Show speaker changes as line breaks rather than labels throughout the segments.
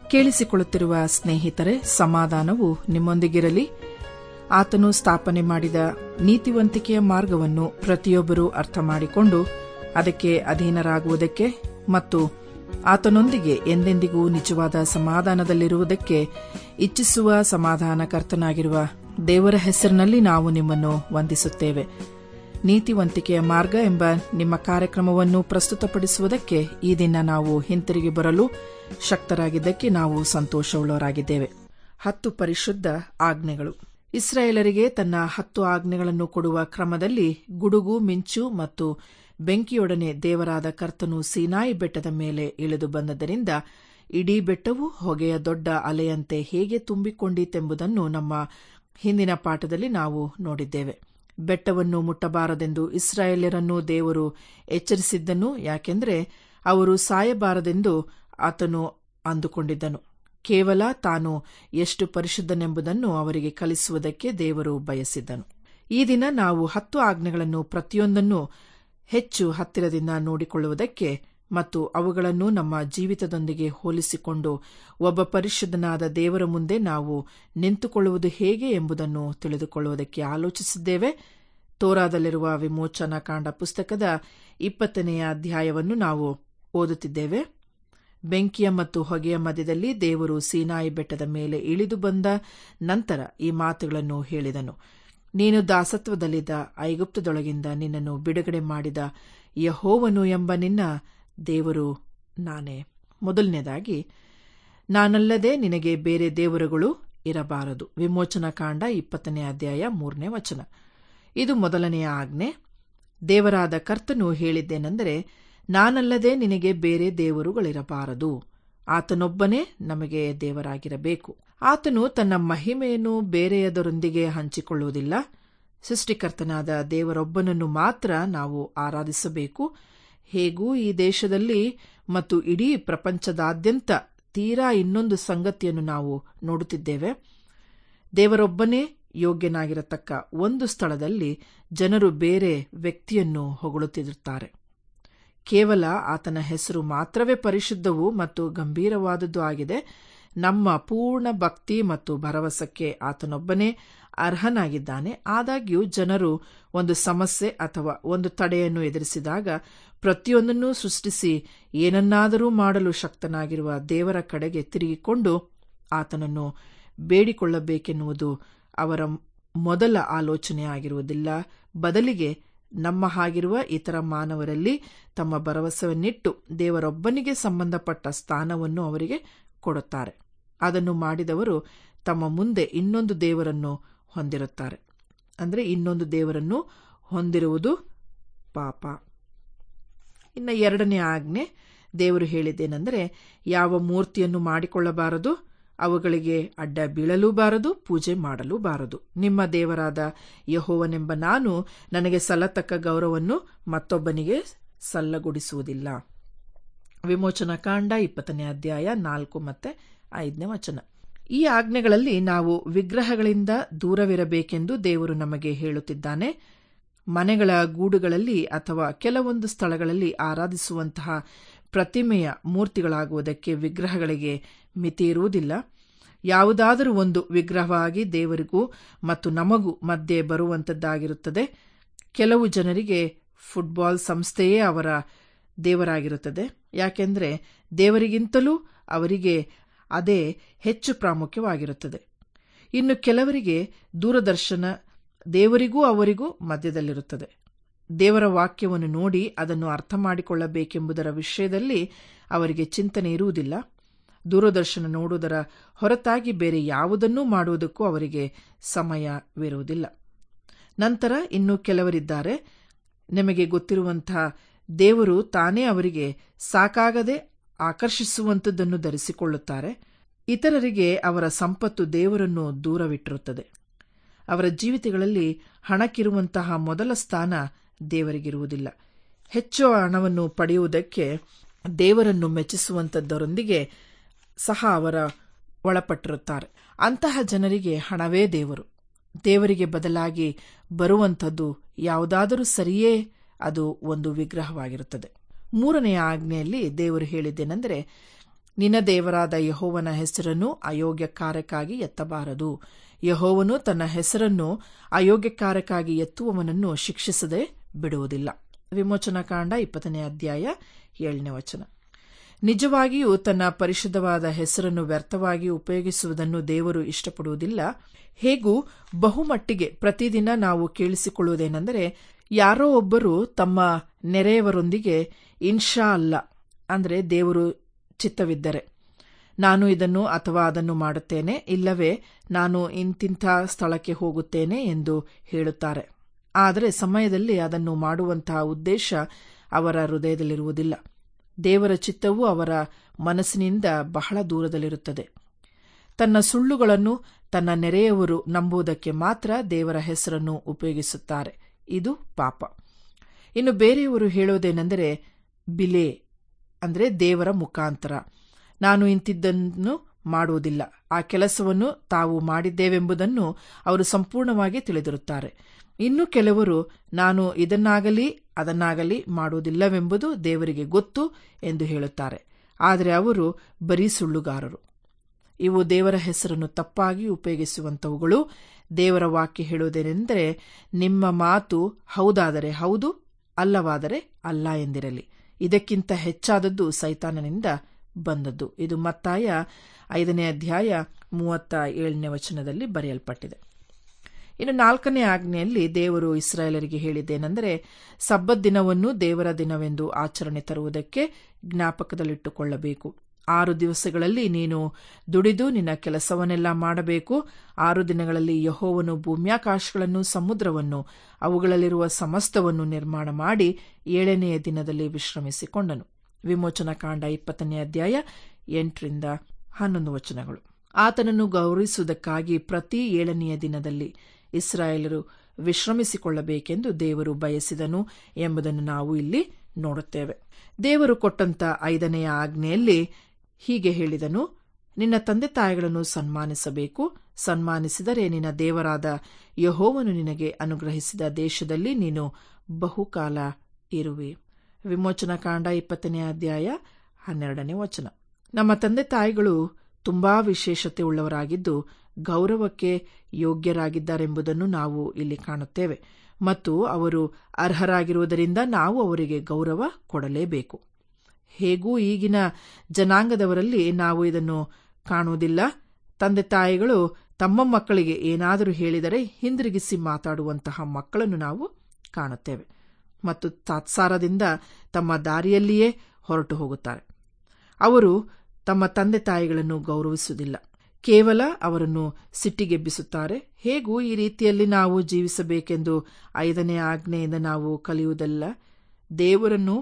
ಕೇಳಿಸಿಕೊಳ್ಳುತ್ತಿರುವ ಸ್ನೇಹಿತರೆ ಸಮಾಧಾನವು ನಿಮ್ಮೊಂದಿಗಿರಲಿ ಆತನು ಸ್ಥಾಪನೆ ಮಾಡಿದ ನೀತಿವಂತಿಕೆಯ ಮಾರ್ಗವನ್ನು ಪ್ರತಿಯೊಬ್ಬರೂ ಅರ್ಥ ಮಾಡಿಕೊಂಡು ಅದಕ್ಕೆ ಅಧೀನರಾಗುವುದಕ್ಕೆ ಮತ್ತು ಆತನೊಂದಿಗೆ ಎಂದೆಂದಿಗೂ ನಿಜವಾದ ಸಮಾಧಾನದಲ್ಲಿರುವುದಕ್ಕೆ ಇಚ್ಛಿಸುವ ಸಮಾಧಾನಕರ್ತನಾಗಿರುವ ದೇವರ ಹೆಸರಿನಲ್ಲಿ ನಾವು ನಿಮ್ಮನ್ನು ವಂದಿಸುತ್ತೇವೆ ನೀತಿವಂತಿಕೆಯ ಮಾರ್ಗ ಎಂಬ ನಿಮ್ಮ ಕಾರ್ಯಕ್ರಮವನ್ನು ಪ್ರಸ್ತುತಪಡಿಸುವುದಕ್ಕೆ ಈ ದಿನ ನಾವು ಹಿಂತಿರುಗಿ ಬರಲು ಶಕ್ತರಾಗಿದ್ದಕ್ಕೆ ನಾವು ಸಂತೋಷವುಳ್ಳವರಾಗಿದ್ದೇವೆ ಹತ್ತು ಪರಿಶುದ್ಧ ಆಜ್ಞೆಗಳು ಇಸ್ರಾಯೇಲರಿಗೆ ತನ್ನ ಹತ್ತು ಆಜ್ಞೆಗಳನ್ನು ಕೊಡುವ ಕ್ರಮದಲ್ಲಿ ಗುಡುಗು ಮಿಂಚು ಮತ್ತು ಬೆಂಕಿಯೊಡನೆ ದೇವರಾದ ಕರ್ತನು ಸೀನಾಯಿ ಬೆಟ್ಟದ ಮೇಲೆ ಇಳಿದು ಬಂದದ್ದರಿಂದ ಇಡೀ ಬೆಟ್ಟವು ಹೊಗೆಯ ದೊಡ್ಡ ಅಲೆಯಂತೆ ಹೇಗೆ ತುಂಬಿಕೊಂಡಿತೆಂಬುದನ್ನು ನಮ್ಮ ಹಿಂದಿನ ಪಾಠದಲ್ಲಿ ನಾವು ನೋಡಿದ್ದೇವೆ ಬೆಟ್ಟವನ್ನು ಮುಟ್ಟಬಾರದೆಂದು ಇಸ್ರಾಯೇಲ್ಯರನ್ನು ದೇವರು ಎಚ್ಚರಿಸಿದ್ದನು ಯಾಕೆಂದರೆ ಅವರು ಸಾಯಬಾರದೆಂದು ಆತನು ಅಂದುಕೊಂಡಿದ್ದನು ಕೇವಲ ತಾನು ಎಷ್ಟು ಪರಿಶುದ್ಧನೆಂಬುದನ್ನು ಅವರಿಗೆ ಕಲಿಸುವುದಕ್ಕೆ ದೇವರು ಬಯಸಿದ್ದನು ಈ ದಿನ ನಾವು ಹತ್ತು ಆಜ್ಞೆಗಳನ್ನು ಪ್ರತಿಯೊಂದನ್ನು ಹೆಚ್ಚು ಹತ್ತಿರದಿಂದ ನೋಡಿಕೊಳ್ಳುವುದಕ್ಕೆ ಮತ್ತು ಅವುಗಳನ್ನು ನಮ್ಮ ಜೀವಿತದೊಂದಿಗೆ ಹೋಲಿಸಿಕೊಂಡು ಒಬ್ಬ ಪರಿಶುದ್ಧನಾದ ದೇವರ ಮುಂದೆ ನಾವು ನಿಂತುಕೊಳ್ಳುವುದು ಹೇಗೆ ಎಂಬುದನ್ನು ತಿಳಿದುಕೊಳ್ಳುವುದಕ್ಕೆ ಆಲೋಚಿಸಿದ್ದೇವೆ ತೋರಾದಲ್ಲಿರುವ ವಿಮೋಚನಾ ಕಾಂಡ ಪುಸ್ತಕದ ಇಪ್ಪತ್ತನೆಯ ಅಧ್ಯಾಯವನ್ನು ನಾವು ಓದುತ್ತಿದ್ದೇವೆ ಬೆಂಕಿಯ ಮತ್ತು ಹೊಗೆಯ ಮಧ್ಯದಲ್ಲಿ ದೇವರು ಸೀನಾಯಿ ಬೆಟ್ಟದ ಮೇಲೆ ಇಳಿದು ಬಂದ ನಂತರ ಈ ಮಾತುಗಳನ್ನು ಹೇಳಿದನು ನೀನು ದಾಸತ್ವದಲ್ಲಿದ್ದ ಐಗುಪ್ತದೊಳಗಿಂದ ನಿನ್ನನ್ನು ಬಿಡುಗಡೆ ಮಾಡಿದ ಯಹೋವನು ಎಂಬ ನಿನ್ನ ದೇವರು ನಾನೇ ಮೊದಲನೇದಾಗಿ ನಾನಲ್ಲದೆ ನಿನಗೆ ಬೇರೆ ದೇವರುಗಳು ಇರಬಾರದು ವಿಮೋಚನಾ ಕಾಂಡ ಇಪ್ಪತ್ತನೇ ಅಧ್ಯಾಯ ಮೂರನೇ ವಚನ ಇದು ಮೊದಲನೆಯ ಆಜ್ಞೆ ದೇವರಾದ ಕರ್ತನು ಹೇಳಿದ್ದೇನೆಂದರೆ ನಾನಲ್ಲದೆ ನಿನಗೆ ಬೇರೆ ದೇವರುಗಳಿರಬಾರದು ಆತನೊಬ್ಬನೇ ನಮಗೆ ದೇವರಾಗಿರಬೇಕು ಆತನು ತನ್ನ ಮಹಿಮೆಯನ್ನು ಬೇರೆಯದರೊಂದಿಗೆ ಹಂಚಿಕೊಳ್ಳುವುದಿಲ್ಲ ಸೃಷ್ಟಿಕರ್ತನಾದ ದೇವರೊಬ್ಬನನ್ನು ಮಾತ್ರ ನಾವು ಆರಾಧಿಸಬೇಕು ಹೇಗೂ ಈ ದೇಶದಲ್ಲಿ ಮತ್ತು ಇಡೀ ಪ್ರಪಂಚದಾದ್ಯಂತ ತೀರಾ ಇನ್ನೊಂದು ಸಂಗತಿಯನ್ನು ನಾವು ನೋಡುತ್ತಿದ್ದೇವೆ ದೇವರೊಬ್ಬನೇ ಯೋಗ್ಯನಾಗಿರತಕ್ಕ ಒಂದು ಸ್ಥಳದಲ್ಲಿ ಜನರು ಬೇರೆ ವ್ಯಕ್ತಿಯನ್ನು ಹೊಗಳುತ್ತಿರುತ್ತಾರೆ ಕೇವಲ ಆತನ ಹೆಸರು ಮಾತ್ರವೇ ಪರಿಶುದ್ಧವೂ ಮತ್ತು ಗಂಭೀರವಾದದ್ದು ಆಗಿದೆ ನಮ್ಮ ಪೂರ್ಣ ಭಕ್ತಿ ಮತ್ತು ಭರವಸಕ್ಕೆ ಆತನೊಬ್ಬನೇ ಅರ್ಹನಾಗಿದ್ದಾನೆ ಆದಾಗ್ಯೂ ಜನರು ಒಂದು ಸಮಸ್ಯೆ ಅಥವಾ ಒಂದು ತಡೆಯನ್ನು ಎದುರಿಸಿದಾಗ ಪ್ರತಿಯೊಂದನ್ನೂ ಸೃಷ್ಟಿಸಿ ಏನನ್ನಾದರೂ ಮಾಡಲು ಶಕ್ತನಾಗಿರುವ ದೇವರ ಕಡೆಗೆ ತಿರುಗಿಕೊಂಡು ಆತನನ್ನು ಬೇಡಿಕೊಳ್ಳಬೇಕೆನ್ನುವುದು ಅವರ ಮೊದಲ ಆಲೋಚನೆಯಾಗಿರುವುದಿಲ್ಲ ಬದಲಿಗೆ ನಮ್ಮ ಹಾಗಿರುವ ಇತರ ಮಾನವರಲ್ಲಿ ತಮ್ಮ ಭರವಸೆಯನ್ನಿಟ್ಟು ದೇವರೊಬ್ಬನಿಗೆ ಸಂಬಂಧಪಟ್ಟ ಸ್ಥಾನವನ್ನು ಅವರಿಗೆ ಕೊಡುತ್ತಾರೆ ಅದನ್ನು ಮಾಡಿದವರು ತಮ್ಮ ಮುಂದೆ ಇನ್ನೊಂದು ದೇವರನ್ನು ಹೊಂದಿರುತ್ತಾರೆ ಅಂದರೆ ಇನ್ನೊಂದು ದೇವರನ್ನು ಹೊಂದಿರುವುದು ಪಾಪ ಇನ್ನು ಎರಡನೇ ಆಜ್ಞೆ ದೇವರು ಹೇಳಿದ್ದೇನೆಂದರೆ ಯಾವ ಮೂರ್ತಿಯನ್ನು ಮಾಡಿಕೊಳ್ಳಬಾರದು ಅವುಗಳಿಗೆ ಅಡ್ಡ ಬೀಳಲೂಬಾರದು ಪೂಜೆ ಮಾಡಲೂಬಾರದು ನಿಮ್ಮ ದೇವರಾದ ಯಹೋವನೆಂಬ ನಾನು ನನಗೆ ಸಲ್ಲತಕ್ಕ ಗೌರವವನ್ನು ಮತ್ತೊಬ್ಬನಿಗೆ ಸಲ್ಲಗೊಡಿಸುವುದಿಲ್ಲ ವಿಮೋಚನಾ ಕಾಂಡ ಇಪ್ಪತ್ತನೇ ಅಧ್ಯಾಯ ನಾಲ್ಕು ಮತ್ತೆ ಐದನೇ ವಚನ ಈ ಆಜ್ಞೆಗಳಲ್ಲಿ ನಾವು ವಿಗ್ರಹಗಳಿಂದ ದೂರವಿರಬೇಕೆಂದು ದೇವರು ನಮಗೆ ಹೇಳುತ್ತಿದ್ದಾನೆ ಮನೆಗಳ ಗೂಡುಗಳಲ್ಲಿ ಅಥವಾ ಕೆಲವೊಂದು ಸ್ಥಳಗಳಲ್ಲಿ ಆರಾಧಿಸುವಂತಹ ಪ್ರತಿಮೆಯ ಮೂರ್ತಿಗಳಾಗುವುದಕ್ಕೆ ವಿಗ್ರಹಗಳಿಗೆ ಮಿತಿ ಇರುವುದಿಲ್ಲ ಯಾವುದಾದರೂ ಒಂದು ವಿಗ್ರಹವಾಗಿ ದೇವರಿಗೂ ಮತ್ತು ನಮಗೂ ಮಧ್ಯೆ ಬರುವಂತದ್ದಾಗಿರುತ್ತದೆ ಕೆಲವು ಜನರಿಗೆ ಫುಟ್ಬಾಲ್ ಸಂಸ್ಥೆಯೇ ಅವರ ದೇವರಾಗಿರುತ್ತದೆ ಯಾಕೆಂದರೆ ದೇವರಿಗಿಂತಲೂ ಅವರಿಗೆ ಅದೇ ಹೆಚ್ಚು ಪ್ರಾಮುಖ್ಯವಾಗಿರುತ್ತದೆ ಇನ್ನು ಕೆಲವರಿಗೆ ದೂರದರ್ಶನ ದೇವರಿಗೂ ಅವರಿಗೂ ಮಧ್ಯದಲ್ಲಿರುತ್ತದೆ ದೇವರ ವಾಕ್ಯವನ್ನು ನೋಡಿ ಅದನ್ನು ಅರ್ಥ ಮಾಡಿಕೊಳ್ಳಬೇಕೆಂಬುದರ ವಿಷಯದಲ್ಲಿ ಅವರಿಗೆ ಚಿಂತನೆ ಇರುವುದಿಲ್ಲ ದೂರದರ್ಶನ ನೋಡುವುದರ ಹೊರತಾಗಿ ಬೇರೆ ಯಾವುದನ್ನೂ ಮಾಡುವುದಕ್ಕೂ ಅವರಿಗೆ ಸಮಯವಿರುವುದಿಲ್ಲ ನಂತರ ಇನ್ನು ಕೆಲವರಿದ್ದಾರೆ ನಿಮಗೆ ಗೊತ್ತಿರುವಂತಹ ದೇವರು ತಾನೇ ಅವರಿಗೆ ಸಾಕಾಗದೆ ಆಕರ್ಷಿಸುವಂಥದ್ದನ್ನು ಧರಿಸಿಕೊಳ್ಳುತ್ತಾರೆ ಇತರರಿಗೆ ಅವರ ಸಂಪತ್ತು ದೇವರನ್ನು ದೂರವಿಟ್ಟಿರುತ್ತದೆ ಅವರ ಜೀವಿತಗಳಲ್ಲಿ ಹಣಕ್ಕಿರುವಂತಹ ಮೊದಲ ಸ್ಥಾನ ದೇವರಿಗಿರುವುದಿಲ್ಲ ಹೆಚ್ಚು ಹಣವನ್ನು ಪಡೆಯುವುದಕ್ಕೆ ದೇವರನ್ನು ಮೆಚ್ಚಿಸುವಂಥದ್ದರೊಂದಿಗೆ ಸಹ ಅವರ ಒಳಪಟ್ಟಿರುತ್ತಾರೆ ಅಂತಹ ಜನರಿಗೆ ಹಣವೇ ದೇವರು ದೇವರಿಗೆ ಬದಲಾಗಿ ಬರುವಂಥದ್ದು ಯಾವುದಾದರೂ ಸರಿಯೇ ಅದು ಒಂದು ವಿಗ್ರಹವಾಗಿರುತ್ತದೆ ಮೂರನೆಯ ಆಜ್ಞೆಯಲ್ಲಿ ದೇವರು ಹೇಳಿದ್ದೇನೆಂದರೆ ನಿನ್ನ ದೇವರಾದ ಯಹೋವನ ಹೆಸರನ್ನು ಅಯೋಗ್ಯ ಕಾರ್ಯಕ್ಕಾಗಿ ಎತ್ತಬಾರದು ಯಹೋವನು ತನ್ನ ಹೆಸರನ್ನು ಅಯೋಗ್ಯ ಕಾರ್ಯಕ್ಕಾಗಿ ಎತ್ತುವವನನ್ನು ಶಿಕ್ಷಿಸದೆ ಬಿಡುವುದಿಲ್ಲ ವಿಮೋಚನಕಾಂಡ ಇಪ್ಪತ್ತನೇ ಅಧ್ಯಾಯ ಏಳನೇ ವಚನ ನಿಜವಾಗಿಯೂ ತನ್ನ ಪರಿಶುದ್ಧವಾದ ಹೆಸರನ್ನು ವ್ಯರ್ಥವಾಗಿ ಉಪಯೋಗಿಸುವುದನ್ನು ದೇವರು ಇಷ್ಟಪಡುವುದಿಲ್ಲ ಹೇಗೂ ಬಹುಮಟ್ಟಿಗೆ ಪ್ರತಿದಿನ ನಾವು ಕೇಳಿಸಿಕೊಳ್ಳುವುದೇನೆಂದರೆ ಯಾರೋ ಒಬ್ಬರು ತಮ್ಮ ನೆರೆಯವರೊಂದಿಗೆ ಇನ್ಶಾ ಅಲ್ಲ ಅಂದರೆ ದೇವರು ಚಿತ್ತವಿದ್ದರೆ ನಾನು ಇದನ್ನು ಅಥವಾ ಅದನ್ನು ಮಾಡುತ್ತೇನೆ ಇಲ್ಲವೇ ನಾನು ಇಂತಿಂಥ ಸ್ಥಳಕ್ಕೆ ಹೋಗುತ್ತೇನೆ ಎಂದು ಹೇಳುತ್ತಾರೆ ಆದರೆ ಸಮಯದಲ್ಲಿ ಅದನ್ನು ಮಾಡುವಂತಹ ಉದ್ದೇಶ ಅವರ ಹೃದಯದಲ್ಲಿರುವುದಿಲ್ಲ ದೇವರ ಚಿತ್ತವು ಅವರ ಮನಸ್ಸಿನಿಂದ ಬಹಳ ದೂರದಲ್ಲಿರುತ್ತದೆ ತನ್ನ ಸುಳ್ಳುಗಳನ್ನು ತನ್ನ ನೆರೆಯವರು ನಂಬುವುದಕ್ಕೆ ಮಾತ್ರ ದೇವರ ಹೆಸರನ್ನು ಉಪಯೋಗಿಸುತ್ತಾರೆ ಇದು ಪಾಪ ಇನ್ನು ಬೇರೆಯವರು ಹೇಳೋದೇನೆಂದರೆ ಬಿಲೆ ಅಂದರೆ ದೇವರ ಮುಖಾಂತರ ನಾನು ಇಂತಿದ್ದನ್ನು ಮಾಡುವುದಿಲ್ಲ ಆ ಕೆಲಸವನ್ನು ತಾವು ಮಾಡಿದ್ದೇವೆಂಬುದನ್ನು ಅವರು ಸಂಪೂರ್ಣವಾಗಿ ತಿಳಿದಿರುತ್ತಾರೆ ಇನ್ನು ಕೆಲವರು ನಾನು ಇದನ್ನಾಗಲಿ ಅದನ್ನಾಗಲಿ ಮಾಡುವುದಿಲ್ಲವೆಂಬುದು ದೇವರಿಗೆ ಗೊತ್ತು ಎಂದು ಹೇಳುತ್ತಾರೆ ಆದರೆ ಅವರು ಬರೀ ಸುಳ್ಳುಗಾರರು ಇವು ದೇವರ ಹೆಸರನ್ನು ತಪ್ಪಾಗಿ ಉಪಯೋಗಿಸುವಂತವುಗಳು ದೇವರ ವಾಕ್ಯ ಹೇಳುವುದೇನೆಂದರೆ ನಿಮ್ಮ ಮಾತು ಹೌದಾದರೆ ಹೌದು ಅಲ್ಲವಾದರೆ ಅಲ್ಲ ಎಂದಿರಲಿ ಇದಕ್ಕಿಂತ ಹೆಚ್ಚಾದದ್ದು ಸೈತಾನನಿಂದ ಬಂದದ್ದು ಇದು ಮತ್ತಾಯ ಐದನೇ ಅಧ್ಯಾಯ ಮೂವತ್ತ ಏಳನೇ ವಚನದಲ್ಲಿ ಬರೆಯಲ್ಪಟ್ಟಿದೆ ಇನ್ನು ನಾಲ್ಕನೇ ಆಜ್ಞೆಯಲ್ಲಿ ದೇವರು ಇಸ್ರಾಯೇಲರಿಗೆ ಹೇಳಿದ್ದೇನೆಂದರೆ ಸಬ್ಬತ್ ದಿನವನ್ನು ದೇವರ ದಿನವೆಂದು ಆಚರಣೆ ತರುವುದಕ್ಕೆ ಜ್ಞಾಪಕದಲ್ಲಿಟ್ಟುಕೊಳ್ಳಬೇಕು ಆರು ದಿವಸಗಳಲ್ಲಿ ನೀನು ದುಡಿದು ನಿನ್ನ ಕೆಲಸವನ್ನೆಲ್ಲ ಮಾಡಬೇಕು ಆರು ದಿನಗಳಲ್ಲಿ ಯಹೋವನು ಭೂಮ್ಯಾಕಾಶಗಳನ್ನು ಸಮುದ್ರವನ್ನು ಅವುಗಳಲ್ಲಿರುವ ಸಮಸ್ತವನ್ನು ನಿರ್ಮಾಣ ಮಾಡಿ ಏಳನೆಯ ದಿನದಲ್ಲಿ ವಿಶ್ರಮಿಸಿಕೊಂಡನು ವಿಮೋಚನಾ ಕಾಂಡ ಇಪ್ಪತ್ತನೇ ಅಧ್ಯಾಯ ಎಂಟರಿಂದ ಹನ್ನೊಂದು ವಚನಗಳು ಆತನನ್ನು ಗೌರವಿಸುವುದಕ್ಕಾಗಿ ಪ್ರತಿ ಏಳನೆಯ ದಿನದಲ್ಲಿ ಇಸ್ರಾಯೇಲರು ವಿಶ್ರಮಿಸಿಕೊಳ್ಳಬೇಕೆಂದು ದೇವರು ಬಯಸಿದನು ಎಂಬುದನ್ನು ನಾವು ಇಲ್ಲಿ ನೋಡುತ್ತೇವೆ ದೇವರು ಕೊಟ್ಟಂತ ಐದನೆಯ ಆಜ್ಞೆಯಲ್ಲಿ ಹೀಗೆ ಹೇಳಿದನು ನಿನ್ನ ತಂದೆ ತಾಯಿಗಳನ್ನು ಸನ್ಮಾನಿಸಬೇಕು ಸನ್ಮಾನಿಸಿದರೆ ನಿನ್ನ ದೇವರಾದ ಯಹೋವನು ನಿನಗೆ ಅನುಗ್ರಹಿಸಿದ ದೇಶದಲ್ಲಿ ನೀನು ಬಹುಕಾಲ ಇರುವೆ ವಿಮೋಚನಾ ಕಾಂಡ ಇಪ್ಪತ್ತನೇ ಅಧ್ಯಾಯ ಹನ್ನೆರಡನೇ ವಚನ ನಮ್ಮ ತಂದೆ ತಾಯಿಗಳು ತುಂಬಾ ವಿಶೇಷತೆ ಉಳ್ಳವರಾಗಿದ್ದು ಗೌರವಕ್ಕೆ ಯೋಗ್ಯರಾಗಿದ್ದಾರೆಂಬುದನ್ನು ನಾವು ಇಲ್ಲಿ ಕಾಣುತ್ತೇವೆ ಮತ್ತು ಅವರು ಅರ್ಹರಾಗಿರುವುದರಿಂದ ನಾವು ಅವರಿಗೆ ಗೌರವ ಕೊಡಲೇಬೇಕು ಹೇಗೂ ಈಗಿನ ಜನಾಂಗದವರಲ್ಲಿ ನಾವು ಇದನ್ನು ಕಾಣುವುದಿಲ್ಲ ತಂದೆ ತಾಯಿಗಳು ತಮ್ಮ ಮಕ್ಕಳಿಗೆ ಏನಾದರೂ ಹೇಳಿದರೆ ಹಿಂದಿರುಗಿಸಿ ಮಾತಾಡುವಂತಹ ಮಕ್ಕಳನ್ನು ನಾವು ಕಾಣುತ್ತೇವೆ ಮತ್ತು ತಾತ್ಸಾರದಿಂದ ತಮ್ಮ ದಾರಿಯಲ್ಲಿಯೇ ಹೊರಟು ಹೋಗುತ್ತಾರೆ ಅವರು ತಮ್ಮ ತಂದೆ ತಾಯಿಗಳನ್ನು ಗೌರವಿಸುವುದಿಲ್ಲ ಕೇವಲ ಅವರನ್ನು ಸಿಟ್ಟಿಗೆಬ್ಬಿಸುತ್ತಾರೆ ಹೇಗೂ ಈ ರೀತಿಯಲ್ಲಿ ನಾವು ಜೀವಿಸಬೇಕೆಂದು ಐದನೇ ಆಜ್ಞೆಯಿಂದ ನಾವು ಕಲಿಯುವುದಲ್ಲ ದೇವರನ್ನು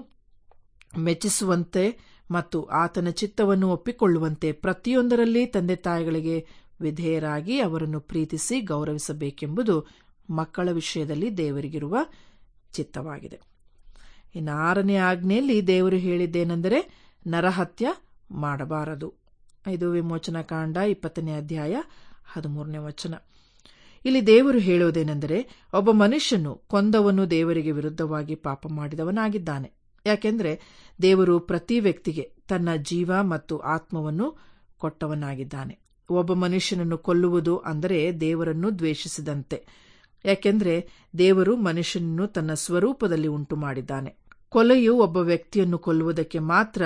ಮೆಚ್ಚಿಸುವಂತೆ ಮತ್ತು ಆತನ ಚಿತ್ತವನ್ನು ಒಪ್ಪಿಕೊಳ್ಳುವಂತೆ ಪ್ರತಿಯೊಂದರಲ್ಲಿ ತಂದೆ ತಾಯಿಗಳಿಗೆ ವಿಧೇಯರಾಗಿ ಅವರನ್ನು ಪ್ರೀತಿಸಿ ಗೌರವಿಸಬೇಕೆಂಬುದು ಮಕ್ಕಳ ವಿಷಯದಲ್ಲಿ ದೇವರಿಗಿರುವ ಚಿತ್ತವಾಗಿದೆ ಇನ್ನು ಆರನೇ ಆಜ್ಞೆಯಲ್ಲಿ ದೇವರು ಹೇಳಿದ್ದೇನೆಂದರೆ ನರಹತ್ಯ ಮಾಡಬಾರದು ಇದು ವಿಮೋಚನಾ ಕಾಂಡ ಇಪ್ಪತ್ತನೇ ಅಧ್ಯಾಯ ಹದಿಮೂರನೇ ವಚನ ಇಲ್ಲಿ ದೇವರು ಹೇಳುವುದೇನೆಂದರೆ ಒಬ್ಬ ಮನುಷ್ಯನು ಕೊಂದವನು ದೇವರಿಗೆ ವಿರುದ್ಧವಾಗಿ ಪಾಪ ಮಾಡಿದವನಾಗಿದ್ದಾನೆ ಯಾಕೆಂದರೆ ದೇವರು ಪ್ರತಿ ವ್ಯಕ್ತಿಗೆ ತನ್ನ ಜೀವ ಮತ್ತು ಆತ್ಮವನ್ನು ಕೊಟ್ಟವನಾಗಿದ್ದಾನೆ ಒಬ್ಬ ಮನುಷ್ಯನನ್ನು ಕೊಲ್ಲುವುದು ಅಂದರೆ ದೇವರನ್ನು ದ್ವೇಷಿಸಿದಂತೆ ಯಾಕೆಂದರೆ ದೇವರು ಮನುಷ್ಯನನ್ನು ತನ್ನ ಸ್ವರೂಪದಲ್ಲಿ ಉಂಟು ಮಾಡಿದ್ದಾನೆ ಕೊಲೆಯು ಒಬ್ಬ ವ್ಯಕ್ತಿಯನ್ನು ಕೊಲ್ಲುವುದಕ್ಕೆ ಮಾತ್ರ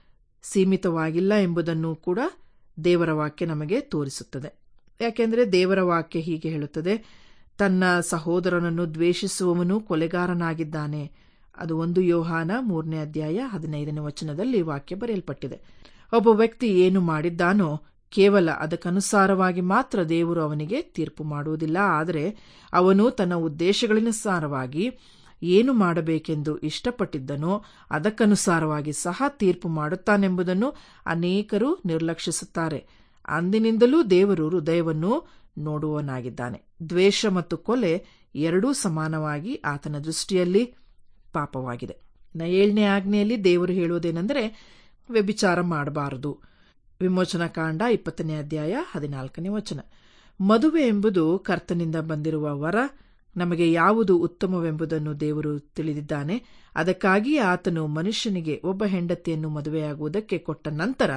ಸೀಮಿತವಾಗಿಲ್ಲ ಎಂಬುದನ್ನು ಕೂಡ ದೇವರ ವಾಕ್ಯ ನಮಗೆ ತೋರಿಸುತ್ತದೆ ಯಾಕೆಂದರೆ ದೇವರ ವಾಕ್ಯ ಹೀಗೆ ಹೇಳುತ್ತದೆ ತನ್ನ ಸಹೋದರನನ್ನು ದ್ವೇಷಿಸುವವನು ಕೊಲೆಗಾರನಾಗಿದ್ದಾನೆ ಅದು ಒಂದು ಯೋಹಾನ ಮೂರನೇ ಅಧ್ಯಾಯ ಹದಿನೈದನೇ ವಚನದಲ್ಲಿ ವಾಕ್ಯ ಬರೆಯಲ್ಪಟ್ಟಿದೆ ಒಬ್ಬ ವ್ಯಕ್ತಿ ಏನು ಮಾಡಿದ್ದಾನೋ ಕೇವಲ ಅದಕ್ಕನುಸಾರವಾಗಿ ಮಾತ್ರ ದೇವರು ಅವನಿಗೆ ತೀರ್ಪು ಮಾಡುವುದಿಲ್ಲ ಆದರೆ ಅವನು ತನ್ನ ಉದ್ದೇಶಗಳಿಗನುಸಾರವಾಗಿ ಏನು ಮಾಡಬೇಕೆಂದು ಇಷ್ಟಪಟ್ಟಿದ್ದನೋ ಅದಕ್ಕನುಸಾರವಾಗಿ ಸಹ ತೀರ್ಪು ಮಾಡುತ್ತಾನೆಂಬುದನ್ನು ಅನೇಕರು ನಿರ್ಲಕ್ಷಿಸುತ್ತಾರೆ ಅಂದಿನಿಂದಲೂ ದೇವರು ಹೃದಯವನ್ನು ನೋಡುವನಾಗಿದ್ದಾನೆ ದ್ವೇಷ ಮತ್ತು ಕೊಲೆ ಎರಡೂ ಸಮಾನವಾಗಿ ಆತನ ದೃಷ್ಟಿಯಲ್ಲಿ ಪಾಪವಾಗಿದೆ ಏಳನೇ ಆಜ್ಞೆಯಲ್ಲಿ ದೇವರು ಹೇಳುವುದೇನೆಂದರೆ ವ್ಯಭಿಚಾರ ಮಾಡಬಾರದು ವಿಮೋಚನಾ ಕಾಂಡ ಇಪ್ಪತ್ತನೇ ಅಧ್ಯಾಯ ಹದಿನಾಲ್ಕನೇ ವಚನ ಮದುವೆ ಎಂಬುದು ಕರ್ತನಿಂದ ಬಂದಿರುವ ವರ ನಮಗೆ ಯಾವುದು ಉತ್ತಮವೆಂಬುದನ್ನು ದೇವರು ತಿಳಿದಿದ್ದಾನೆ ಅದಕ್ಕಾಗಿ ಆತನು ಮನುಷ್ಯನಿಗೆ ಒಬ್ಬ ಹೆಂಡತಿಯನ್ನು ಮದುವೆಯಾಗುವುದಕ್ಕೆ ಕೊಟ್ಟ ನಂತರ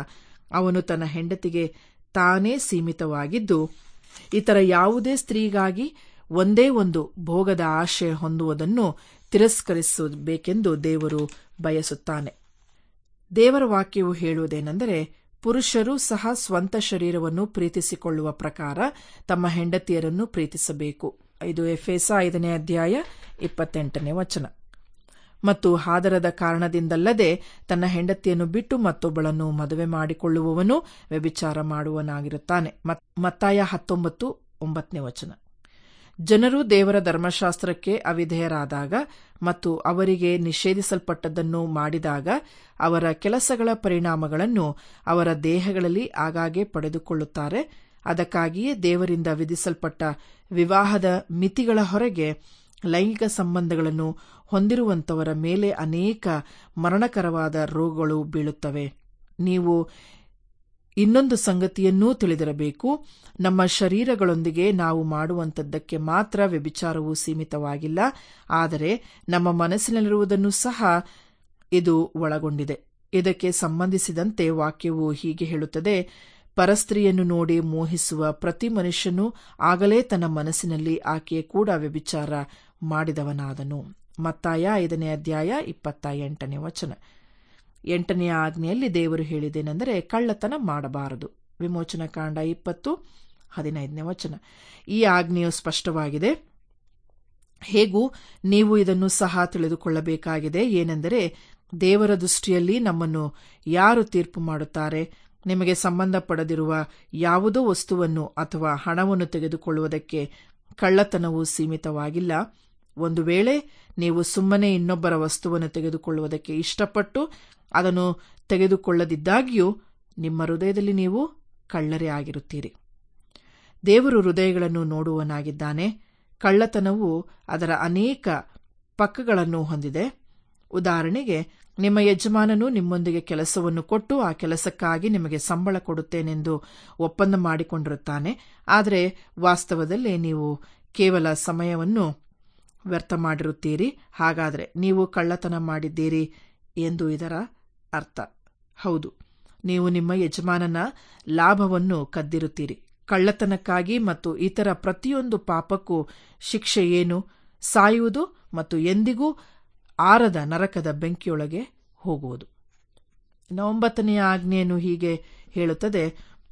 ಅವನು ತನ್ನ ಹೆಂಡತಿಗೆ ತಾನೇ ಸೀಮಿತವಾಗಿದ್ದು ಇತರ ಯಾವುದೇ ಸ್ತ್ರೀಗಾಗಿ ಒಂದೇ ಒಂದು ಭೋಗದ ಆಶೆ ಹೊಂದುವುದನ್ನು ತಿರಸ್ಕರಿಸಬೇಕೆಂದು ದೇವರು ಬಯಸುತ್ತಾನೆ ದೇವರ ವಾಕ್ಯವು ಹೇಳುವುದೇನೆಂದರೆ ಪುರುಷರು ಸಹ ಸ್ವಂತ ಶರೀರವನ್ನು ಪ್ರೀತಿಸಿಕೊಳ್ಳುವ ಪ್ರಕಾರ ತಮ್ಮ ಹೆಂಡತಿಯರನ್ನು ಪ್ರೀತಿಸಬೇಕು ಇದು ಎಫೆಸ ಐದನೇ ಅಧ್ಯಾಯ ಇಪ್ಪತ್ತೆಂಟನೇ ವಚನ ಮತ್ತು ಹಾದರದ ಕಾರಣದಿಂದಲ್ಲದೆ ತನ್ನ ಹೆಂಡತಿಯನ್ನು ಬಿಟ್ಟು ಮತ್ತೊಬ್ಬಳನ್ನು ಮದುವೆ ಮಾಡಿಕೊಳ್ಳುವವನು ವ್ಯಭಿಚಾರ ಮಾಡುವನಾಗಿರುತ್ತಾನೆ ಮತ್ತಾಯ ಹತ್ತೊಂಬತ್ತು ಒಂಬತ್ತನೇ ವಚನ ಜನರು ದೇವರ ಧರ್ಮಶಾಸ್ತ್ರಕ್ಕೆ ಅವಿಧೇಯರಾದಾಗ ಮತ್ತು ಅವರಿಗೆ ನಿಷೇಧಿಸಲ್ಪಟ್ಟದ್ದನ್ನು ಮಾಡಿದಾಗ ಅವರ ಕೆಲಸಗಳ ಪರಿಣಾಮಗಳನ್ನು ಅವರ ದೇಹಗಳಲ್ಲಿ ಆಗಾಗ್ಗೆ ಪಡೆದುಕೊಳ್ಳುತ್ತಾರೆ ಅದಕ್ಕಾಗಿಯೇ ದೇವರಿಂದ ವಿಧಿಸಲ್ಪಟ್ಟ ವಿವಾಹದ ಮಿತಿಗಳ ಹೊರಗೆ ಲೈಂಗಿಕ ಸಂಬಂಧಗಳನ್ನು ಹೊಂದಿರುವಂತವರ ಮೇಲೆ ಅನೇಕ ಮರಣಕರವಾದ ರೋಗಗಳು ಬೀಳುತ್ತವೆ ನೀವು ಇನ್ನೊಂದು ಸಂಗತಿಯನ್ನೂ ತಿಳಿದಿರಬೇಕು ನಮ್ಮ ಶರೀರಗಳೊಂದಿಗೆ ನಾವು ಮಾಡುವಂಥದ್ದಕ್ಕೆ ಮಾತ್ರ ವ್ಯಭಿಚಾರವು ಸೀಮಿತವಾಗಿಲ್ಲ ಆದರೆ ನಮ್ಮ ಮನಸ್ಸಿನಲ್ಲಿರುವುದನ್ನು ಸಹ ಇದು ಒಳಗೊಂಡಿದೆ ಇದಕ್ಕೆ ಸಂಬಂಧಿಸಿದಂತೆ ವಾಕ್ಯವು ಹೀಗೆ ಹೇಳುತ್ತದೆ ಪರಸ್ತ್ರೀಯನ್ನು ನೋಡಿ ಮೋಹಿಸುವ ಪ್ರತಿ ಮನುಷ್ಯನು ಆಗಲೇ ತನ್ನ ಮನಸ್ಸಿನಲ್ಲಿ ಆಕೆಯ ಕೂಡ ವ್ಯಭಿಚಾರ ಮಾಡಿದವನಾದನು ಮತ್ತಾಯ ಐದನೇ ಅಧ್ಯಾಯ ಇಪ್ಪತ್ತ ಎಂಟನೇ ವಚನ ಎಂಟನೆಯ ಆಜ್ಞೆಯಲ್ಲಿ ದೇವರು ಹೇಳಿದೇನೆಂದರೆ ಕಳ್ಳತನ ಮಾಡಬಾರದು ವಿಮೋಚನ ಕಾಂಡ ಇಪ್ಪತ್ತು ಹದಿನೈದನೇ ವಚನ ಈ ಆಜ್ಞೆಯು ಸ್ಪಷ್ಟವಾಗಿದೆ ಹೇಗೂ ನೀವು ಇದನ್ನು ಸಹ ತಿಳಿದುಕೊಳ್ಳಬೇಕಾಗಿದೆ ಏನೆಂದರೆ ದೇವರ ದೃಷ್ಟಿಯಲ್ಲಿ ನಮ್ಮನ್ನು ಯಾರು ತೀರ್ಪು ಮಾಡುತ್ತಾರೆ ನಿಮಗೆ ಸಂಬಂಧಪಡದಿರುವ ಯಾವುದೋ ವಸ್ತುವನ್ನು ಅಥವಾ ಹಣವನ್ನು ತೆಗೆದುಕೊಳ್ಳುವುದಕ್ಕೆ ಕಳ್ಳತನವು ಸೀಮಿತವಾಗಿಲ್ಲ ಒಂದು ವೇಳೆ ನೀವು ಸುಮ್ಮನೆ ಇನ್ನೊಬ್ಬರ ವಸ್ತುವನ್ನು ತೆಗೆದುಕೊಳ್ಳುವುದಕ್ಕೆ ಇಷ್ಟಪಟ್ಟು ಅದನ್ನು ತೆಗೆದುಕೊಳ್ಳದಿದ್ದಾಗಿಯೂ ನಿಮ್ಮ ಹೃದಯದಲ್ಲಿ ನೀವು ಕಳ್ಳರೇ ಆಗಿರುತ್ತೀರಿ ದೇವರು ಹೃದಯಗಳನ್ನು ನೋಡುವನಾಗಿದ್ದಾನೆ ಕಳ್ಳತನವು ಅದರ ಅನೇಕ ಪಕ್ಕಗಳನ್ನು ಹೊಂದಿದೆ ಉದಾಹರಣೆಗೆ ನಿಮ್ಮ ಯಜಮಾನನು ನಿಮ್ಮೊಂದಿಗೆ ಕೆಲಸವನ್ನು ಕೊಟ್ಟು ಆ ಕೆಲಸಕ್ಕಾಗಿ ನಿಮಗೆ ಸಂಬಳ ಕೊಡುತ್ತೇನೆಂದು ಒಪ್ಪಂದ ಮಾಡಿಕೊಂಡಿರುತ್ತಾನೆ ಆದರೆ ವಾಸ್ತವದಲ್ಲಿ ನೀವು ಕೇವಲ ಸಮಯವನ್ನು ವ್ಯರ್ಥ ಮಾಡಿರುತ್ತೀರಿ ಹಾಗಾದರೆ ನೀವು ಕಳ್ಳತನ ಮಾಡಿದ್ದೀರಿ ಎಂದು ಇದರ ಅರ್ಥ ಹೌದು ನೀವು ನಿಮ್ಮ ಯಜಮಾನನ ಲಾಭವನ್ನು ಕದ್ದಿರುತ್ತೀರಿ ಕಳ್ಳತನಕ್ಕಾಗಿ ಮತ್ತು ಇತರ ಪ್ರತಿಯೊಂದು ಪಾಪಕ್ಕೂ ಶಿಕ್ಷೆ ಏನು ಸಾಯುವುದು ಮತ್ತು ಎಂದಿಗೂ ಆರದ ನರಕದ ಬೆಂಕಿಯೊಳಗೆ ಹೋಗುವುದು ಒಂಬತ್ತನೆಯ ಆಜ್ಞೆಯನ್ನು ಹೀಗೆ ಹೇಳುತ್ತದೆ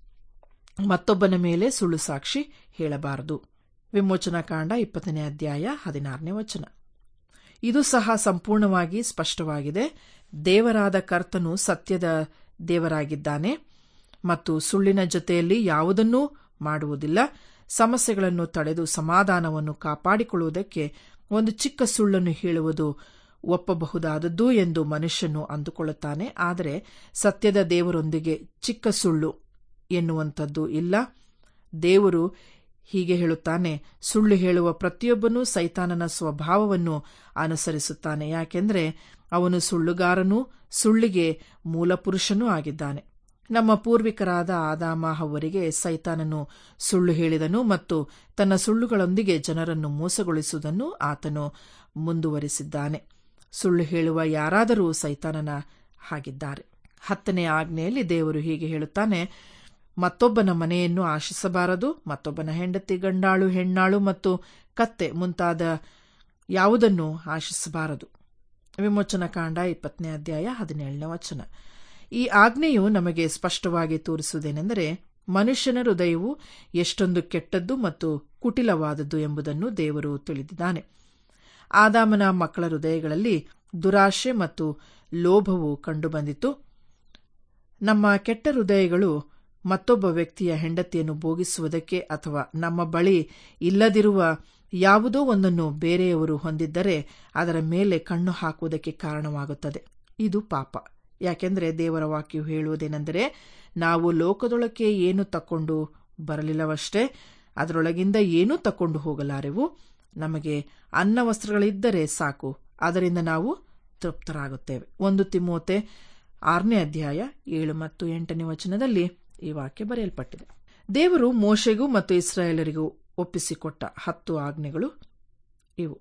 ಮತ್ತೊಬ್ಬನ ಮೇಲೆ ಸುಳ್ಳು ಸಾಕ್ಷಿ ಹೇಳಬಾರದು ವಿಮೋಚನಾ ಕಾಂಡ ಇಪ್ಪತ್ತನೇ ಅಧ್ಯಾಯ ಹದಿನಾರನೇ ವಚನ ಇದು ಸಹ ಸಂಪೂರ್ಣವಾಗಿ ಸ್ಪಷ್ಟವಾಗಿದೆ ದೇವರಾದ ಕರ್ತನು ಸತ್ಯದ ದೇವರಾಗಿದ್ದಾನೆ ಮತ್ತು ಸುಳ್ಳಿನ ಜೊತೆಯಲ್ಲಿ ಯಾವುದನ್ನೂ ಮಾಡುವುದಿಲ್ಲ ಸಮಸ್ಯೆಗಳನ್ನು ತಡೆದು ಸಮಾಧಾನವನ್ನು ಕಾಪಾಡಿಕೊಳ್ಳುವುದಕ್ಕೆ ಒಂದು ಚಿಕ್ಕ ಸುಳ್ಳನ್ನು ಹೇಳುವುದು ಒಪ್ಪಬಹುದಾದದ್ದು ಎಂದು ಮನುಷ್ಯನು ಅಂದುಕೊಳ್ಳುತ್ತಾನೆ ಆದರೆ ಸತ್ಯದ ದೇವರೊಂದಿಗೆ ಚಿಕ್ಕ ಸುಳ್ಳು ಎನ್ನುವಂಥದ್ದು ಇಲ್ಲ ದೇವರು ಹೀಗೆ ಹೇಳುತ್ತಾನೆ ಸುಳ್ಳು ಹೇಳುವ ಪ್ರತಿಯೊಬ್ಬನೂ ಸೈತಾನನ ಸ್ವಭಾವವನ್ನು ಅನುಸರಿಸುತ್ತಾನೆ ಯಾಕೆಂದರೆ ಅವನು ಸುಳ್ಳುಗಾರನೂ ಸುಳ್ಳಿಗೆ ಮೂಲಪುರುಷನೂ ಆಗಿದ್ದಾನೆ ನಮ್ಮ ಪೂರ್ವಿಕರಾದ ಆದಾಮ ಅವರಿಗೆ ಸೈತಾನನು ಸುಳ್ಳು ಹೇಳಿದನು ಮತ್ತು ತನ್ನ ಸುಳ್ಳುಗಳೊಂದಿಗೆ ಜನರನ್ನು ಮೋಸಗೊಳಿಸುವುದನ್ನು ಆತನು ಮುಂದುವರಿಸಿದ್ದಾನೆ ಸುಳ್ಳು ಹೇಳುವ ಯಾರಾದರೂ ಸೈತಾನನ ಹಾಗಿದ್ದಾರೆ ಹತ್ತನೇ ಆಜ್ಞೆಯಲ್ಲಿ ದೇವರು ಹೀಗೆ ಹೇಳುತ್ತಾನೆ ಮತ್ತೊಬ್ಬನ ಮನೆಯನ್ನು ಆಶಿಸಬಾರದು ಮತ್ತೊಬ್ಬನ ಹೆಂಡತಿ ಗಂಡಾಳು ಹೆಣ್ಣಾಳು ಮತ್ತು ಕತ್ತೆ ಮುಂತಾದ ಯಾವುದನ್ನು ಆಶಿಸಬಾರದು ವಿಮೋಚನ ಕಾಂಡ ಇಪ್ಪತ್ತನೇ ಅಧ್ಯಾಯ ಹದಿನೇಳನೇ ವಚನ ಈ ಆಜ್ಞೆಯು ನಮಗೆ ಸ್ಪಷ್ಟವಾಗಿ ತೋರಿಸುವುದೇನೆಂದರೆ ಮನುಷ್ಯನ ಹೃದಯವು ಎಷ್ಟೊಂದು ಕೆಟ್ಟದ್ದು ಮತ್ತು ಕುಟಿಲವಾದದ್ದು ಎಂಬುದನ್ನು ದೇವರು ತಿಳಿದಿದ್ದಾನೆ ಆದಾಮನ ಮಕ್ಕಳ ಹೃದಯಗಳಲ್ಲಿ ದುರಾಶೆ ಮತ್ತು ಲೋಭವು ಕಂಡುಬಂದಿತು ನಮ್ಮ ಕೆಟ್ಟ ಹೃದಯಗಳು ಮತ್ತೊಬ್ಬ ವ್ಯಕ್ತಿಯ ಹೆಂಡತಿಯನ್ನು ಭೋಗಿಸುವುದಕ್ಕೆ ಅಥವಾ ನಮ್ಮ ಬಳಿ ಇಲ್ಲದಿರುವ ಯಾವುದೋ ಒಂದನ್ನು ಬೇರೆಯವರು ಹೊಂದಿದ್ದರೆ ಅದರ ಮೇಲೆ ಕಣ್ಣು ಹಾಕುವುದಕ್ಕೆ ಕಾರಣವಾಗುತ್ತದೆ ಇದು ಪಾಪ ಯಾಕೆಂದರೆ ದೇವರ ವಾಕ್ಯವು ಹೇಳುವುದೇನೆಂದರೆ ನಾವು ಲೋಕದೊಳಕ್ಕೆ ಏನು ತಕ್ಕೊಂಡು ಬರಲಿಲ್ಲವಷ್ಟೇ ಅದರೊಳಗಿಂದ ಏನೂ ತಕ್ಕೊಂಡು ಹೋಗಲಾರೆವು ನಮಗೆ ಅನ್ನ ವಸ್ತ್ರಗಳಿದ್ದರೆ ಸಾಕು ಅದರಿಂದ ನಾವು ತೃಪ್ತರಾಗುತ್ತೇವೆ ಒಂದು ತಿಮೋತೆ ಆರನೇ ಅಧ್ಯಾಯ ಏಳು ಮತ್ತು ಎಂಟನೇ ವಚನದಲ್ಲಿ ಈ ವಾಕ್ಯ ಬರೆಯಲ್ಪಟ್ಟಿದೆ ದೇವರು ಮೋಶೆಗೂ ಮತ್ತು ಇಸ್ರಾಯೇಲರಿಗೂ ಒಪ್ಪಿಸಿಕೊಟ್ಟ ಹತ್ತು ಆಜ್ಞೆಗಳು ಇವು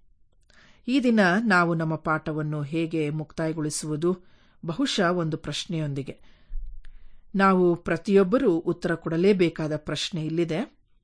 ಈ ದಿನ ನಾವು ನಮ್ಮ ಪಾಠವನ್ನು ಹೇಗೆ ಮುಕ್ತಾಯಗೊಳಿಸುವುದು ಬಹುಶಃ ಒಂದು ಪ್ರಶ್ನೆಯೊಂದಿಗೆ ನಾವು ಪ್ರತಿಯೊಬ್ಬರೂ ಉತ್ತರ ಕೊಡಲೇಬೇಕಾದ ಪ್ರಶ್ನೆ ಇಲ್ಲಿದೆ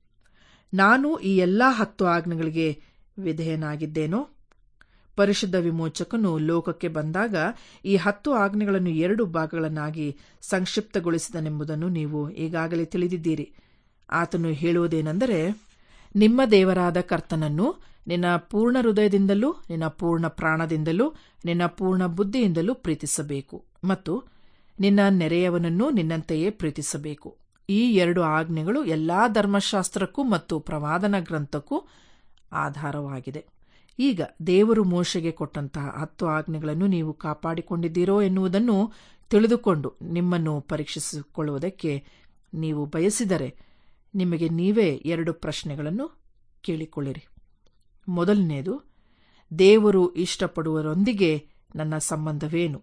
ನಾನು ಈ ಎಲ್ಲಾ ಹತ್ತು ಆಜ್ಞೆಗಳಿಗೆ ವಿಧೇಯನಾಗಿದ್ದೇನೋ ಪರಿಶುದ್ಧ ವಿಮೋಚಕನು ಲೋಕಕ್ಕೆ ಬಂದಾಗ ಈ ಹತ್ತು ಆಜ್ಞೆಗಳನ್ನು ಎರಡು ಭಾಗಗಳನ್ನಾಗಿ ಸಂಕ್ಷಿಪ್ತಗೊಳಿಸಿದನೆಂಬುದನ್ನು ನೀವು ಈಗಾಗಲೇ ತಿಳಿದಿದ್ದೀರಿ ಆತನು ಹೇಳುವುದೇನೆಂದರೆ ನಿಮ್ಮ ದೇವರಾದ ಕರ್ತನನ್ನು ನಿನ್ನ ಪೂರ್ಣ ಹೃದಯದಿಂದಲೂ ನಿನ್ನ ಪೂರ್ಣ ಪ್ರಾಣದಿಂದಲೂ ನಿನ್ನ ಪೂರ್ಣ ಬುದ್ಧಿಯಿಂದಲೂ ಪ್ರೀತಿಸಬೇಕು ಮತ್ತು ನಿನ್ನ ನೆರೆಯವನನ್ನು ನಿನ್ನಂತೆಯೇ ಪ್ರೀತಿಸಬೇಕು ಈ ಎರಡು ಆಜ್ಞೆಗಳು ಎಲ್ಲಾ ಧರ್ಮಶಾಸ್ತ್ರಕ್ಕೂ ಮತ್ತು ಪ್ರವಾದನ ಗ್ರಂಥಕ್ಕೂ ಆಧಾರವಾಗಿದೆ ಈಗ ದೇವರು ಮೋಶೆಗೆ ಕೊಟ್ಟಂತಹ ಹತ್ತು ಆಜ್ಞೆಗಳನ್ನು ನೀವು ಕಾಪಾಡಿಕೊಂಡಿದ್ದೀರೋ ಎನ್ನುವುದನ್ನು ತಿಳಿದುಕೊಂಡು ನಿಮ್ಮನ್ನು ಪರೀಕ್ಷಿಸಿಕೊಳ್ಳುವುದಕ್ಕೆ ನೀವು ಬಯಸಿದರೆ ನಿಮಗೆ ನೀವೇ ಎರಡು ಪ್ರಶ್ನೆಗಳನ್ನು ಕೇಳಿಕೊಳ್ಳಿರಿ ಮೊದಲನೆಯದು ದೇವರು ಇಷ್ಟಪಡುವರೊಂದಿಗೆ ನನ್ನ ಸಂಬಂಧವೇನು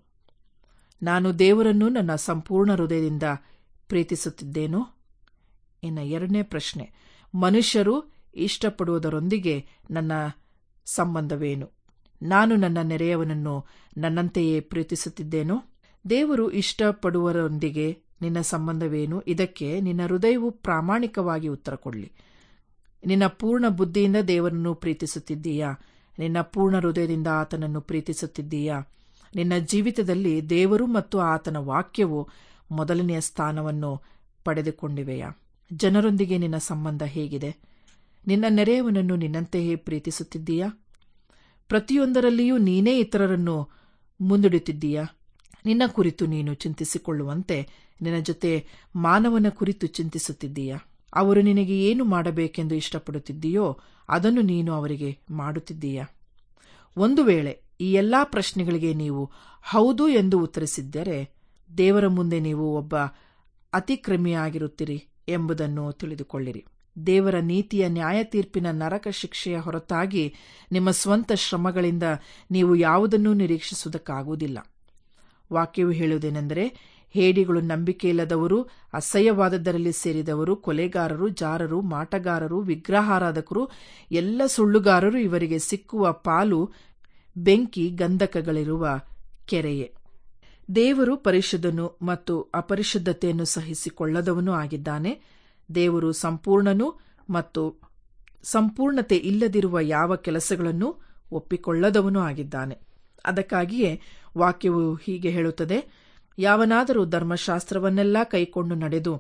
ನಾನು ದೇವರನ್ನು ನನ್ನ ಸಂಪೂರ್ಣ ಹೃದಯದಿಂದ ಪ್ರೀತಿಸುತ್ತಿದ್ದೇನೋ ಇನ್ನು ಎರಡನೇ ಪ್ರಶ್ನೆ ಮನುಷ್ಯರು ಇಷ್ಟಪಡುವುದರೊಂದಿಗೆ ನನ್ನ ಸಂಬಂಧವೇನು ನಾನು ನನ್ನ ನೆರೆಯವನನ್ನು ನನ್ನಂತೆಯೇ ಪ್ರೀತಿಸುತ್ತಿದ್ದೇನೋ ದೇವರು ಇಷ್ಟಪಡುವರೊಂದಿಗೆ ನಿನ್ನ ಸಂಬಂಧವೇನು ಇದಕ್ಕೆ ನಿನ್ನ ಹೃದಯವು ಪ್ರಾಮಾಣಿಕವಾಗಿ ಉತ್ತರ ಕೊಡಲಿ ನಿನ್ನ ಪೂರ್ಣ ಬುದ್ಧಿಯಿಂದ ದೇವರನ್ನು ಪ್ರೀತಿಸುತ್ತಿದ್ದೀಯಾ ನಿನ್ನ ಪೂರ್ಣ ಹೃದಯದಿಂದ ಆತನನ್ನು ಪ್ರೀತಿಸುತ್ತಿದ್ದೀಯಾ ನಿನ್ನ ಜೀವಿತದಲ್ಲಿ ದೇವರು ಮತ್ತು ಆತನ ವಾಕ್ಯವು ಮೊದಲನೆಯ ಸ್ಥಾನವನ್ನು ಪಡೆದುಕೊಂಡಿವೆಯಾ ಜನರೊಂದಿಗೆ ನಿನ್ನ ಸಂಬಂಧ ಹೇಗಿದೆ ನಿನ್ನ ನೆರೆಯವನನ್ನು ನಿನ್ನಂತೆಯೇ ಪ್ರೀತಿಸುತ್ತಿದ್ದೀಯಾ ಪ್ರತಿಯೊಂದರಲ್ಲಿಯೂ ನೀನೇ ಇತರರನ್ನು ಮುಂದಿಡುತ್ತಿದ್ದೀಯಾ ನಿನ್ನ ಕುರಿತು ನೀನು ಚಿಂತಿಸಿಕೊಳ್ಳುವಂತೆ ನಿನ್ನ ಜೊತೆ ಮಾನವನ ಕುರಿತು ಚಿಂತಿಸುತ್ತಿದ್ದೀಯಾ ಅವರು ನಿನಗೆ ಏನು ಮಾಡಬೇಕೆಂದು ಇಷ್ಟಪಡುತ್ತಿದ್ದೀಯೋ ಅದನ್ನು ನೀನು ಅವರಿಗೆ ಮಾಡುತ್ತಿದ್ದೀಯಾ ಒಂದು ವೇಳೆ ಈ ಎಲ್ಲಾ ಪ್ರಶ್ನೆಗಳಿಗೆ ನೀವು ಹೌದು ಎಂದು ಉತ್ತರಿಸಿದ್ದರೆ ದೇವರ ಮುಂದೆ ನೀವು ಒಬ್ಬ ಅತಿಕ್ರಮಿಯಾಗಿರುತ್ತೀರಿ ಎಂಬುದನ್ನು ತಿಳಿದುಕೊಳ್ಳಿರಿ ದೇವರ ನೀತಿಯ ನ್ಯಾಯ ತೀರ್ಪಿನ ನರಕ ಶಿಕ್ಷೆಯ ಹೊರತಾಗಿ ನಿಮ್ಮ ಸ್ವಂತ ಶ್ರಮಗಳಿಂದ ನೀವು ಯಾವುದನ್ನೂ ನಿರೀಕ್ಷಿಸುವುದಕ್ಕಾಗುವುದಿಲ್ಲ ವಾಕ್ಯವು ಹೇಳುವುದೇನೆಂದರೆ ಹೇಡಿಗಳು ನಂಬಿಕೆಯಿಲ್ಲದವರು ಅಸಹ್ಯವಾದದ್ದರಲ್ಲಿ ಸೇರಿದವರು ಕೊಲೆಗಾರರು ಜಾರರು ಮಾಟಗಾರರು ವಿಗ್ರಹಾರಾಧಕರು ಎಲ್ಲ ಸುಳ್ಳುಗಾರರು ಇವರಿಗೆ ಸಿಕ್ಕುವ ಪಾಲು ಬೆಂಕಿ ಗಂಧಕಗಳಿರುವ ಕೆರೆಯೇ ದೇವರು ಪರಿಶುದ್ಧನು ಮತ್ತು ಅಪರಿಶುದ್ಧತೆಯನ್ನು ಸಹಿಸಿಕೊಳ್ಳದವನೂ ಆಗಿದ್ದಾನೆ ದೇವರು ಸಂಪೂರ್ಣನು ಮತ್ತು ಸಂಪೂರ್ಣತೆ ಇಲ್ಲದಿರುವ ಯಾವ ಕೆಲಸಗಳನ್ನು ಒಪ್ಪಿಕೊಳ್ಳದವನೂ ಆಗಿದ್ದಾನೆ ಅದಕ್ಕಾಗಿಯೇ ವಾಕ್ಯವು ಹೀಗೆ ಹೇಳುತ್ತದೆ ಯಾವನಾದರೂ ಧರ್ಮಶಾಸ್ತ್ರವನ್ನೆಲ್ಲ ಕೈಕೊಂಡು ನಡೆದು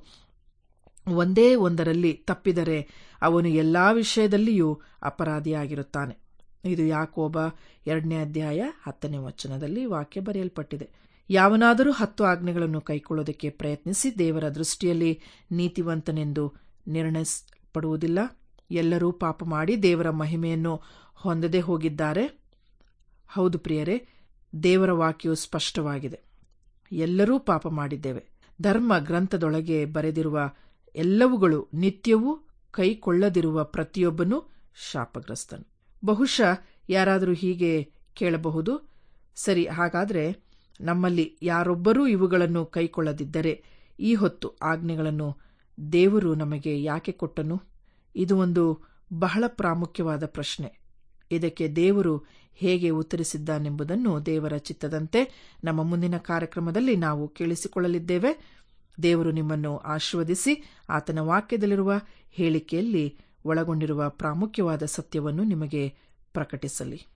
ಒಂದೇ ಒಂದರಲ್ಲಿ ತಪ್ಪಿದರೆ ಅವನು ಎಲ್ಲಾ ವಿಷಯದಲ್ಲಿಯೂ ಅಪರಾಧಿಯಾಗಿರುತ್ತಾನೆ ಇದು ಯಾಕೋಬ ಎರಡನೇ ಅಧ್ಯಾಯ ಹತ್ತನೇ ವಚನದಲ್ಲಿ ವಾಕ್ಯ ಬರೆಯಲ್ಪಟ್ಟಿದೆ ಯಾವನಾದರೂ ಹತ್ತು ಆಜ್ಞೆಗಳನ್ನು ಕೈಕೊಳ್ಳೋದಕ್ಕೆ ಪ್ರಯತ್ನಿಸಿ ದೇವರ ದೃಷ್ಟಿಯಲ್ಲಿ ನೀತಿವಂತನೆಂದು ನಿರ್ಣಯಿಸಲ್ಪಡುವುದಿಲ್ಲ ಎಲ್ಲರೂ ಪಾಪ ಮಾಡಿ ದೇವರ ಮಹಿಮೆಯನ್ನು ಹೊಂದದೇ ಹೋಗಿದ್ದಾರೆ ಹೌದು ಪ್ರಿಯರೇ ದೇವರ ವಾಕ್ಯವು ಸ್ಪಷ್ಟವಾಗಿದೆ ಎಲ್ಲರೂ ಪಾಪ ಮಾಡಿದ್ದೇವೆ ಧರ್ಮ ಗ್ರಂಥದೊಳಗೆ ಬರೆದಿರುವ ಎಲ್ಲವುಗಳು ನಿತ್ಯವೂ ಕೈಕೊಳ್ಳದಿರುವ ಪ್ರತಿಯೊಬ್ಬನೂ ಶಾಪಗ್ರಸ್ತನು ಬಹುಶಃ ಯಾರಾದರೂ ಹೀಗೆ ಕೇಳಬಹುದು ಸರಿ ಹಾಗಾದ್ರೆ ನಮ್ಮಲ್ಲಿ ಯಾರೊಬ್ಬರೂ ಇವುಗಳನ್ನು ಕೈಕೊಳ್ಳದಿದ್ದರೆ ಈ ಹೊತ್ತು ಆಜ್ಞೆಗಳನ್ನು ದೇವರು ನಮಗೆ ಯಾಕೆ ಕೊಟ್ಟನು ಇದು ಒಂದು ಬಹಳ ಪ್ರಾಮುಖ್ಯವಾದ ಪ್ರಶ್ನೆ ಇದಕ್ಕೆ ದೇವರು ಹೇಗೆ ಉತ್ತರಿಸಿದ್ದಾನೆಂಬುದನ್ನು ದೇವರ ಚಿತ್ತದಂತೆ ನಮ್ಮ ಮುಂದಿನ ಕಾರ್ಯಕ್ರಮದಲ್ಲಿ ನಾವು ಕೇಳಿಸಿಕೊಳ್ಳಲಿದ್ದೇವೆ ದೇವರು ನಿಮ್ಮನ್ನು ಆಶೀರ್ವದಿಸಿ ಆತನ ವಾಕ್ಯದಲ್ಲಿರುವ ಹೇಳಿಕೆಯಲ್ಲಿ ಒಳಗೊಂಡಿರುವ ಪ್ರಾಮುಖ್ಯವಾದ ಸತ್ಯವನ್ನು ನಿಮಗೆ ಪ್ರಕಟಿಸಲಿ